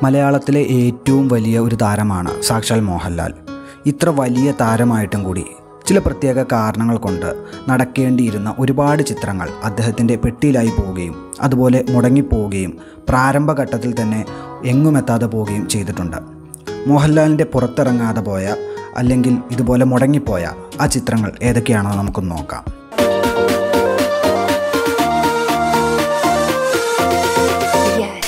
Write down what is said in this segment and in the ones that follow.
മലയാളത്തിലെ ഏറ്റവും വലിയ ഒരു താരമാണ് സാക്ഷാൽ മോഹൻലാൽ ഇത്ര വലിയ താരമായിട്ടും കൂടി ചില പ്രത്യേക കാരണങ്ങൾ കൊണ്ട് നടക്കേണ്ടിയിരുന്ന ഒരുപാട് ചിത്രങ്ങൾ അദ്ദേഹത്തിൻ്റെ പെട്ടിയിലായി പോവുകയും അതുപോലെ മുടങ്ങിപ്പോവുകയും പ്രാരംഭഘട്ടത്തിൽ തന്നെ എങ്ങുമെത്താതെ പോവുകയും ചെയ്തിട്ടുണ്ട് മോഹൻലാലിൻ്റെ പുറത്തിറങ്ങാതെ പോയ അല്ലെങ്കിൽ ഇതുപോലെ മുടങ്ങിപ്പോയ ആ ചിത്രങ്ങൾ ഏതൊക്കെയാണെന്ന് നമുക്കൊന്ന് നോക്കാം Yes.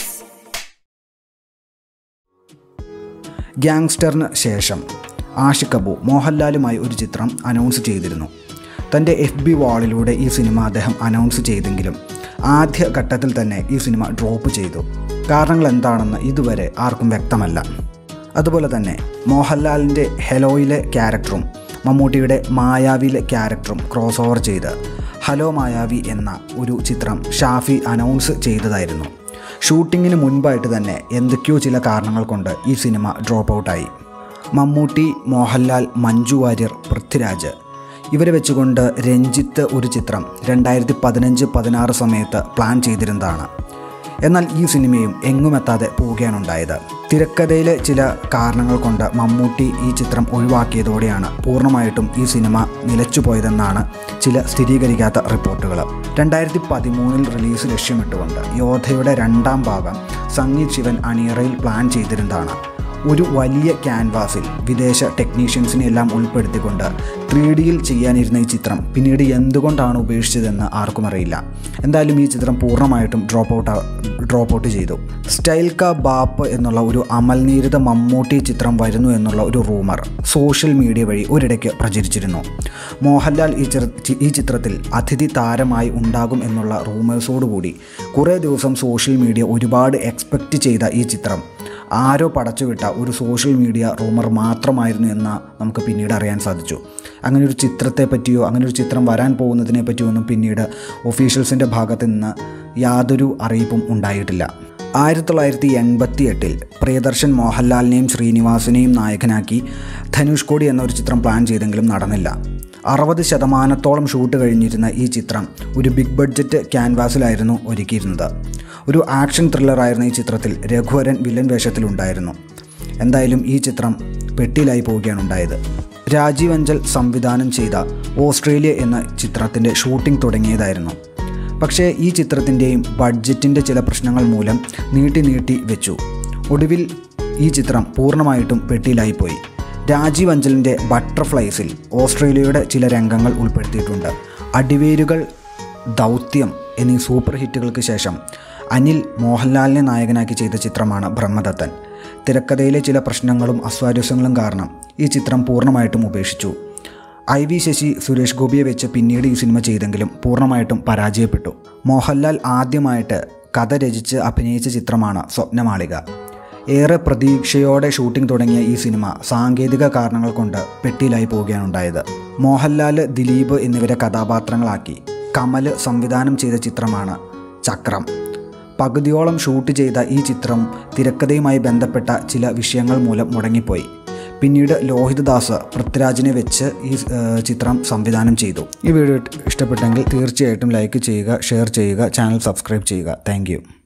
ഗ്യാങ്സ്റ്ററിന് ശേഷം ആഷിഖ് അബു മോഹൻലാലുമായി ഒരു ചിത്രം അനൗൺസ് ചെയ്തിരുന്നു തൻ്റെ എഫ് ബി വാളിലൂടെ ഈ സിനിമ അദ്ദേഹം അനൗൺസ് ചെയ്തെങ്കിലും ആദ്യ ഘട്ടത്തിൽ തന്നെ ഈ സിനിമ ഡ്രോപ്പ് ചെയ്തു കാരണങ്ങൾ എന്താണെന്ന് ഇതുവരെ ആർക്കും വ്യക്തമല്ല അതുപോലെ തന്നെ മോഹൻലാലിൻ്റെ ഹെലോയിലെ ക്യാരക്ടറും മമ്മൂട്ടിയുടെ മായാവിയിലെ ക്യാരക്ടറും ക്രോസ് ഓവർ ചെയ്ത് ഹലോ മായാവി എന്ന ഒരു ചിത്രം ഷാഫി അനൗൺസ് ചെയ്തതായിരുന്നു ഷൂട്ടിങ്ങിന് മുൻപായിട്ട് തന്നെ എന്തൊക്കെയോ ചില കാരണങ്ങൾ കൊണ്ട് ഈ സിനിമ ഡ്രോപ്പ് ഔട്ടായി മമ്മൂട്ടി മോഹൻലാൽ മഞ്ജു വാര്യർ പൃഥ്വിരാജ് ഇവരെ വെച്ചുകൊണ്ട് രഞ്ജിത്ത് ഒരു ചിത്രം രണ്ടായിരത്തി പതിനഞ്ച് പതിനാറ് സമയത്ത് പ്ലാൻ ചെയ്തിരുന്നതാണ് എന്നാൽ ഈ സിനിമയും എങ്ങുമെത്താതെ പോവുകയാണുണ്ടായത് തിരക്കഥയിലെ ചില കാരണങ്ങൾ കൊണ്ട് മമ്മൂട്ടി ഈ ചിത്രം ഒഴിവാക്കിയതോടെയാണ് പൂർണ്ണമായിട്ടും ഈ സിനിമ നിലച്ചുപോയതെന്നാണ് ചില സ്ഥിരീകരിക്കാത്ത റിപ്പോർട്ടുകൾ രണ്ടായിരത്തി പതിമൂന്നിൽ റിലീസ് ലക്ഷ്യമിട്ടുകൊണ്ട് യോധയുടെ രണ്ടാം ഭാഗം സംഗീത് ശിവൻ അണിയറയിൽ പ്ലാൻ ചെയ്തിരുന്നതാണ് ഒരു വലിയ ക്യാൻവാസിൽ വിദേശ ടെക്നീഷ്യൻസിനെ എല്ലാം ഉൾപ്പെടുത്തിക്കൊണ്ട് ത്രീ ഡിയിൽ ചെയ്യാനിരുന്ന ഈ ചിത്രം പിന്നീട് എന്തുകൊണ്ടാണ് ഉപേക്ഷിച്ചതെന്ന് ആർക്കും അറിയില്ല എന്തായാലും ഈ ചിത്രം പൂർണ്ണമായിട്ടും ഡ്രോപ്പ് ഔട്ട് ഡ്രോപ്പ് ഔട്ട് ചെയ്തു സ്റ്റൈൽ കാ ബാപ്പ് എന്നുള്ള ഒരു അമൽനീരിത മമ്മൂട്ടി ചിത്രം വരുന്നു എന്നുള്ള ഒരു റൂമർ സോഷ്യൽ മീഡിയ വഴി ഒരിടയ്ക്ക് പ്രചരിച്ചിരുന്നു മോഹൻലാൽ ഈ ചിത്ര ഈ ചിത്രത്തിൽ അതിഥി താരമായി ഉണ്ടാകും എന്നുള്ള റൂമേഴ്സോടുകൂടി കുറേ ദിവസം സോഷ്യൽ മീഡിയ ഒരുപാട് എക്സ്പെക്റ്റ് ചെയ്ത ഈ ചിത്രം ആരോ പടച്ചുവിട്ട ഒരു സോഷ്യൽ മീഡിയ റൂമർ മാത്രമായിരുന്നു എന്ന് നമുക്ക് പിന്നീട് അറിയാൻ സാധിച്ചു അങ്ങനെ ഒരു ചിത്രത്തെ പറ്റിയോ അങ്ങനെ ഒരു ചിത്രം വരാൻ പോകുന്നതിനെ പറ്റിയോ ഒന്നും പിന്നീട് ഒഫീഷ്യൽസിൻ്റെ ഭാഗത്ത് നിന്ന് യാതൊരു അറിയിപ്പും ഉണ്ടായിട്ടില്ല ആയിരത്തി തൊള്ളായിരത്തി എൺപത്തി എട്ടിൽ പ്രിയദർശൻ മോഹൻലാലിനെയും ശ്രീനിവാസിനെയും നായകനാക്കി ധനുഷ് കോടി എന്നൊരു ചിത്രം പ്ലാൻ ചെയ്തെങ്കിലും നടന്നില്ല അറുപത് ശതമാനത്തോളം ഷൂട്ട് കഴിഞ്ഞിരുന്ന ഈ ചിത്രം ഒരു ബിഗ് ബഡ്ജറ്റ് ക്യാൻവാസിലായിരുന്നു ഒരുക്കിയിരുന്നത് ഒരു ആക്ഷൻ ത്രില്ലറായിരുന്ന ഈ ചിത്രത്തിൽ രഘുവരൻ വില്ലൻ വേഷത്തിലുണ്ടായിരുന്നു എന്തായാലും ഈ ചിത്രം പെട്ടിയിലായി പോവുകയാണ് ഉണ്ടായത് രാജീവ് അഞ്ചൽ സംവിധാനം ചെയ്ത ഓസ്ട്രേലിയ എന്ന ചിത്രത്തിൻ്റെ ഷൂട്ടിംഗ് തുടങ്ങിയതായിരുന്നു പക്ഷേ ഈ ചിത്രത്തിൻ്റെയും ബഡ്ജറ്റിൻ്റെ ചില പ്രശ്നങ്ങൾ മൂലം നീട്ടി നീട്ടി വെച്ചു ഒടുവിൽ ഈ ചിത്രം പൂർണ്ണമായിട്ടും പെട്ടിയിലായിപ്പോയി രാജീവ് അഞ്ചലിൻ്റെ ബട്ടർഫ്ലൈസിൽ ഓസ്ട്രേലിയയുടെ ചില രംഗങ്ങൾ ഉൾപ്പെടുത്തിയിട്ടുണ്ട് അടിവേരുകൾ ദൗത്യം എന്നീ സൂപ്പർ ഹിറ്റുകൾക്ക് ശേഷം അനിൽ മോഹൻലാലിനെ നായകനാക്കി ചെയ്ത ചിത്രമാണ് ബ്രഹ്മദത്തൻ തിരക്കഥയിലെ ചില പ്രശ്നങ്ങളും അസ്വാരസ്യങ്ങളും കാരണം ഈ ചിത്രം പൂർണ്ണമായിട്ടും ഉപേക്ഷിച്ചു ഐ വി ശശി സുരേഷ് ഗോപിയെ വെച്ച് പിന്നീട് ഈ സിനിമ ചെയ്തെങ്കിലും പൂർണ്ണമായിട്ടും പരാജയപ്പെട്ടു മോഹൻലാൽ ആദ്യമായിട്ട് കഥ രചിച്ച് അഭിനയിച്ച ചിത്രമാണ് സ്വപ്നമാളിക ഏറെ പ്രതീക്ഷയോടെ ഷൂട്ടിംഗ് തുടങ്ങിയ ഈ സിനിമ സാങ്കേതിക കാരണങ്ങൾ കൊണ്ട് പെട്ടിയിലായി പോവുകയാണ് ഉണ്ടായത് മോഹൻലാൽ ദിലീപ് എന്നിവരെ കഥാപാത്രങ്ങളാക്കി കമൽ സംവിധാനം ചെയ്ത ചിത്രമാണ് ചക്രം പകുതിയോളം ഷൂട്ട് ചെയ്ത ഈ ചിത്രം തിരക്കഥയുമായി ബന്ധപ്പെട്ട ചില വിഷയങ്ങൾ മൂലം മുടങ്ങിപ്പോയി പിന്നീട് ലോഹിതദാസ് പൃഥ്വിരാജിനെ വെച്ച് ഈ ഏഹ്, ചിത്രം സംവിധാനം ചെയ്തു ഈ വീഡിയോ ഇഷ്ടപ്പെട്ടെങ്കിൽ തീർച്ചയായിട്ടും ലൈക്ക് ചെയ്യുക ഷെയർ ചെയ്യുക ചാനൽ സബ്സ്ക്രൈബ് ചെയ്യുക താങ്ക്